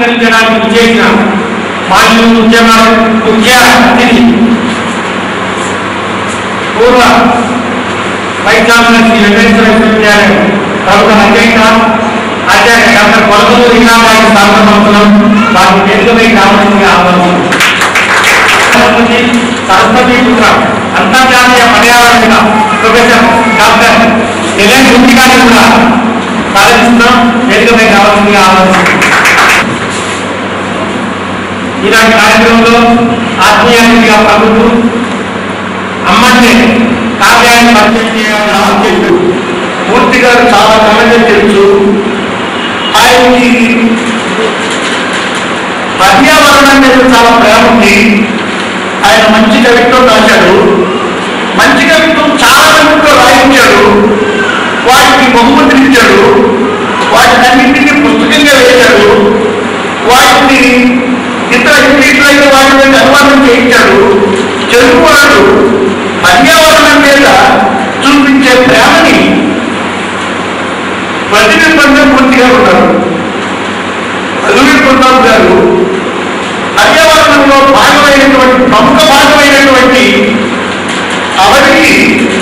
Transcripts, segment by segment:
ఆవిష్కరించడానికి చేసిన మాన్య ఉద్యమ ముఖ్య అతిథి పూర్వ వైస్ ఛాన్సలర్ శ్రీ వెంకటేశ్వర విశ్వవిద్యాలయం ప్రభుత్వ అధ్యక్ష ఆచార్య డాక్టర్ కొలకూరు ఈనాబాయి శాసనసంస్థలం వారి తెలుగుపై కావాల్సిందిగా ఆహ్వానిస్తున్నాం సరస్వతి సరస్వతి పుత్ర అంతర్జాతీయ పర్యావరణ ప్రొఫెసర్ డాక్టర్ జగన్ గుండి గారిని కూడా సాధిస్తున్నాం వేదికపై కావాల్సిందిగా ఆహ్వానిస్తున్నాం ఈనాటి కార్యక్రమంలో ఆత్మీయ అతిథిగా పలుకుతూ అమ్మని కావ్యాన్ని పరిచయం చేయాలని ఆశిస్తూ మూర్తి గారు చాలా కాలంగా తెలుసు ఆయనకి పర్యావరణం మీద చాలా ప్రేమ ఉంది ఆయన మంచి కవిత్వం రాశాడు మంచి కవిత్వం చాలా మందితో రాయించాడు వాటికి బహుమతులు ఇచ్చాడు వాటిని అన్నింటినీ పుస్తకంగా వేశాడు వాటిని ఇతర ఇంగ్లీష్లో వాటి మీద అనువాదం చేయించాడు తెలుగువాడు పర్యావరణం మీద చూపించే ప్రేమని ప్రతిబింబంగా పూర్తిగా ఉన్నారు అల్లూరి ప్రతాప్ గారు పర్యావరణంలో భాగమైనటువంటి ప్రముఖ భాగమైనటువంటి అవరికి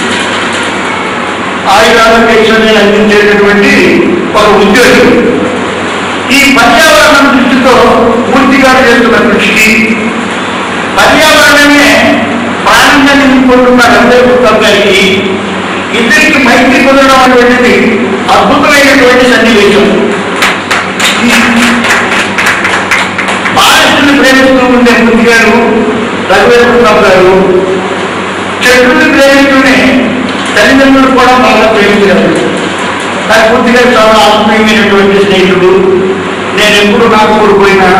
ఆయురారోగ్యాన్ని అందించేటటువంటి ఒక ఉద్యోగం ఈ పర్యావరణం దృష్టితో పూర్తిగా చేస్తున్న కృషి పర్యావరణమే ప్రాణంగా నింపుకుంటున్న రంజయ్ పుస్తకం గారికి ఇద్దరికి మైత్రి కుదరడం అనేటువంటిది అద్భుతమైనటువంటి సన్నివేశం బాలకుని ప్రేమిస్తూ ఉండే బుద్ధి గారు రఘువీర ప్రతాప్ గారు చెట్టుని ప్రేమిస్తూనే తల్లిదండ్రులు కూడా బాగా ప్రేమించారు నాకు పూర్తిగా చాలా ఆత్మీయమైనటువంటి స్నేహితుడు నేను ఎప్పుడు నాకు కోల్పోయినా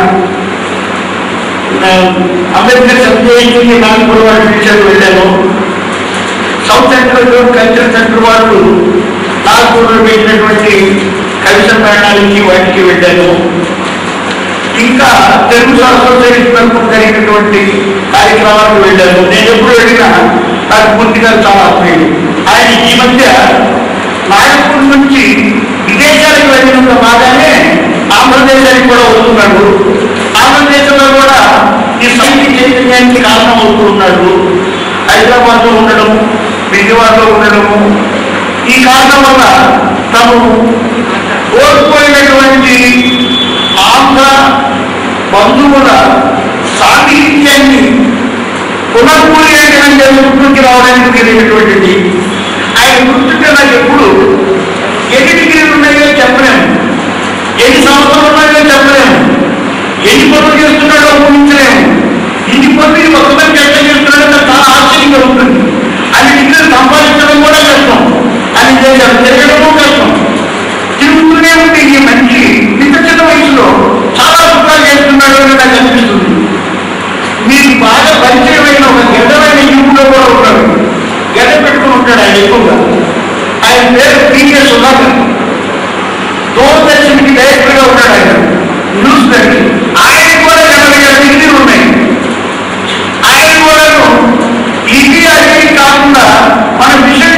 అంబేద్కర్ సబ్జెక్టుని నాకు కూడా వాడు టీచర్కి వెళ్ళాను సౌత్ సెంట్రల్ కల్చర్ సెంటర్ వాళ్ళు నాగపూర్లో పెట్టినటువంటి కవి సమ్మేళనాలకి వాటికి వెళ్ళాను ఇంకా తెలుగు అసోసియేషన్ తరఫున జరిగినటువంటి కార్యక్రమాలకు వెళ్ళాను నేను ఎప్పుడు వెళ్ళినా నాకు పూర్తిగా చాలా ఆత్మీయుడు ఆయన ఈ మధ్య నాగపూర్ నుంచి విదేశాలకు వెళ్ళినంత బాగానే ఆంధ్రదేశానికి కూడా వస్తున్నాడు ఆంధ్రదేశంలో కూడా ఈ సంగీత చైతన్యానికి కారణం అవుతూ ఉన్నాడు హైదరాబాద్లో ఉండడం విజయవాడలో ఉండడము ఈ కారణం వల్ల తను కోల్పోయినటువంటి ఆంధ్ర బంధువుల సాహిత్యాన్ని పునర్మూల్యాంకనం చేసుకుంటూకి రావడానికి జరిగినటువంటిది ఆయన గుర్తుంటే నాకు ఎప్పుడు ఎన్ని డిగ్రీలు ఉన్నాయో చెప్పలేము ఎన్ని సంవత్సరాలు ఉన్నాయో చెప్పలేము ఎన్ని పనులు చేస్తున్నాడో ఊహించలేము ఇన్ని పనులు ఒక మంది ఎట్లా చేస్తున్నాడో నాకు చాలా ఆశ్చర్యంగా ఉంటుంది అన్ని డిగ్రీలు సంపాదించడం కూడా కష్టం అని చేశారు తిరగడము కష్టం తిరుగుతూనే ఉంటే ఈ మనిషి ఇంత చిన్న వయసులో చాలా అద్భుతాలు చేస్తున్నాడు అని నాకు అనిపిస్తుంది మీకు బాగా పరిచయమైన ఒక గడ్డమైన యువకుడు కూడా ఉన్నాడు గడ్డ పెట్టుకుని ఉంటాడు ఆయన ఎక్కువగా ఆయన పేరు పీకే సుధాకర్ దూరదర్శన్కి డైరెక్టర్గా ఉన్నాడు ఆయన న్యూస్ పెట్టి ఆయన కూడా ఎనభై ఏడు డిగ్రీలు ఉన్నాయి ఆయన కూడాను ఇది అది కాకుండా మన విషయ